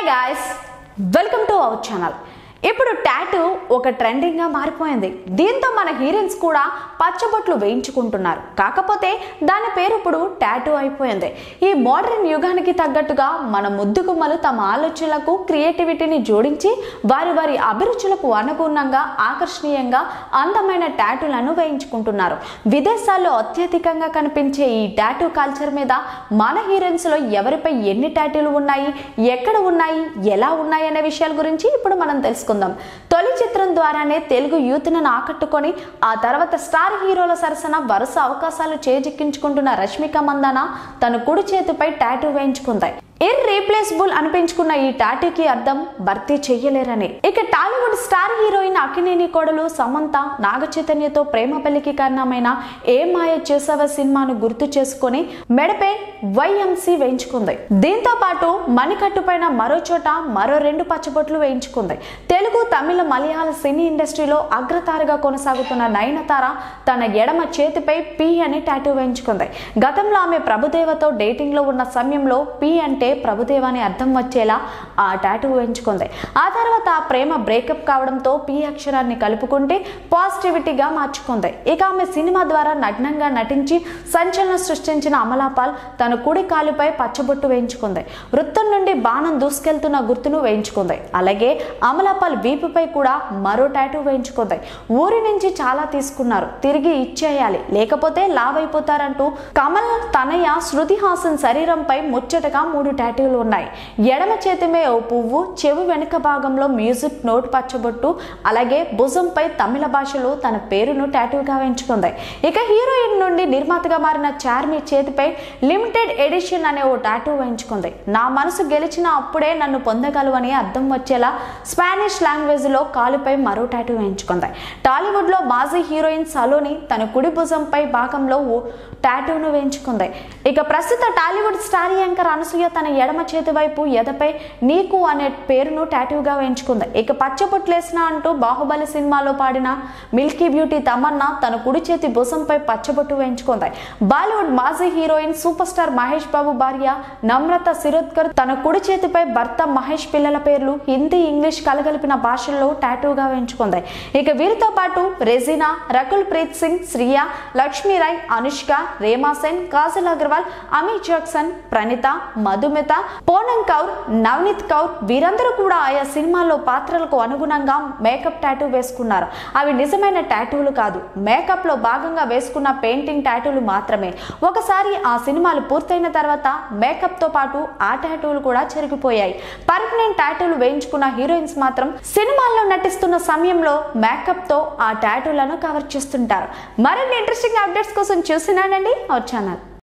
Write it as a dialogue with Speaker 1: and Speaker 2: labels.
Speaker 1: guys welcome to our channel ఇప్పుడు tattoo ఒక ట్రెండింగ్గా మారిపోయింది దీంతో మన హీరోయిన్స్ కూడా పచ్చబొట్లు వేయించుకుంటున్నారు కాకపోతే దాని పేరు ఇప్పుడు టాటూ అయిపోయింది ఈ మోడర్న్ యుగానికి తగ్గట్టుగా మన ముద్దుగుమ్మలు తమ ఆలోచనలకు క్రియేటివిటీని జోడించి వారి వారి అభిరుచులకు అనుగుణంగా ఆకర్షణీయంగా అందమైన టాటూలను వేయించుకుంటున్నారు విదేశాల్లో అత్యధికంగా కనిపించే ఈ టాటూ కల్చర్ మీద మన హీరోయిన్స్లో ఎవరిపై ఎన్ని టాటూలు ఉన్నాయి ఎక్కడ ఉన్నాయి ఎలా ఉన్నాయి అనే విషయాల గురించి ఇప్పుడు మనం తెలుసుకుందాం తొలి చిత్రం ద్వారానే తెలుగు యూత్ను ఆకట్టుకొని ఆ తర్వాత స్టార్ హీరోల సరసన వరుస అవకాశాలు చేజిక్కించుకుంటున్న రష్మిక మందాన తన కుడి చేతిపై టాటూ వేయించుకుంది ఇర్రీప్లేసబుల్ అనిపించుకున్న ఈ టాటూకి అర్థం భర్తీ చెయ్యలేరని ఇక టాలీవుడ్ స్టార్ హీరోయిన్ అక్కినేని కోడలు సమంత నాగ చైతన్యతో ప్రేమ పెళ్లికి కారణమైన ఏ మాయ చేసావ సినిమాను గుర్తు చేసుకొని మెడపై వైఎంసి వేయించుకుంది దీంతో పాటు మణికట్టు పైన మరో చోట మరో రెండు పచ్చబొట్లు వేయించుకుంది తెలుగు తమిళ మలయాళ సినీ ఇండస్ట్రీలో అగ్రతారగా కొనసాగుతున్న నయనతార తన ఎడమ చేతిపై పి అని టాటూ వేయించుకుంది గతంలో ఆమె ప్రభుదేవతో డేటింగ్ లో ఉన్న సమయంలో పి అంటే ప్రభుదేవ అని అర్థం వచ్చేలా ఆ టాటూ వేయించుకుంది ఆ తర్వాత ఆ ప్రేమ బ్రేకప్ కావడంతో పి అక్షరాన్ని కలుపుకుంటే పాజిటివిటీగా మార్చుకుంది ఇక ఆమె సినిమా ద్వారా నగ్నంగా నటించి సంచలనం సృష్టించిన అమలాపాల్ తన కుడి కాలుపై పచ్చబొట్టు వేయించుకుంది వృత్తం నుండి బాణం దూసుకెళ్తున్న గుర్తును వేయించుకుంది అలాగే అమలాపాల్ వీపుపై కూడా మరో టాటూ వేయించుకుంది ఊరి నుంచి చాలా తీసుకున్నారు తిరిగి ఇచ్చేయాలి లేకపోతే లావ్ అయిపోతారంటూ కమల్ తనయ శృతి హాసన్ శరీరంపై ముచ్చటగా మూడు టాటూలు ఉన్నాయి ఎడమ చేతిమే ఓ పువ్వు చెవి వెనుక భాగంలో మ్యూజిక్ నోట్ పచ్చబొట్టు అలాగే భుజంపై తమిళ భాషలో తన పేరును టాటూగా వేయించుకుంది ఇక హీరోయిన్ నుండి నిర్మాతగా మారిన చార్మి చేతిపై లిమిటెడ్ ఎడిషన్ అనే ఓ టాటూ వేయించుకుంది నా మనసు గెలిచిన అప్పుడే నన్ను పొందగలవని అర్థం వచ్చేలా స్పానిష్ లాంగ్వేజ్ లో కాలుపై మరో టాటూ వేయించుకుంది టాలీవుడ్ లో మాజీ హీరోయిన్ సలోని తన కుడి భుజంపై భాగంలో ఓ టాటూను వేయించుకుంది ఇక ప్రస్తుత టాలీవుడ్ స్టార్ యాంకర్ అనసూయ తన ఎడమ చేతి వైపు ఎదపై నీకు అనే పేరును టాటూగా వేయించుకుంది ఇక పచ్చబొట్లేసిన అంటూ బాహుబలి సినిమాలో పాడిన మిల్కీ బ్యూటీ తమన్నా తన కుడి చేతి భుజంపై పచ్చబొట్టు వేయించుకుంది బాలీవుడ్ మాజీ heroine super star Mahesh Babu భార్య నమ్రత శిరోద్కర్ తన కుడి చేతిపై భర్త మహేష్ పిల్లల పేర్లు హిందీ ఇంగ్లీష్ కలగలిపిన భాషల్లో టాటూగా వేయించుకుంది ఇక వీరితో పాటు రెజినా రకుల్ ప్రీత్ సింగ్ శ్రియా లక్ష్మీరాయ్ అనుష్క రేమా సెన్ కాజల్ అగర్వాల్ అమిత్ జాక్సన్ ప్రణిత మధుమిత పోనం కౌర్ నవనీత్ కౌర్ వీరందరూ కూడా ఆయా సినిమాల్లో పాత్రలకు అనుగుణంగా మేకప్ టాటూ వేసుకున్నారు అవి నిజమైన టాటూలు కాదు మేకప్ లో భాగంగా వేసుకున్న పెయింటింగ్ టాటూలు మాత్రమే ఒకసారి ఆ సినిమాలు పూర్తయిన తర్వాత మేకప్ తో పాటు ఆ టాటూలు కూడా చెరిగిపోయాయి పర్మనెంట్ టాటూలు వేయించుకున్న హీరోయిన్స్ మాత్రం సినిమాల్లో నటిస్తున్న సమయంలో మేకప్ తో ఆ టాటూలను కవర్ చేస్తుంటారు మరిన్ని ఇంట్రెస్టింగ్ అప్డేట్స్ కోసం చూసినానండి అవర్ ఛానల్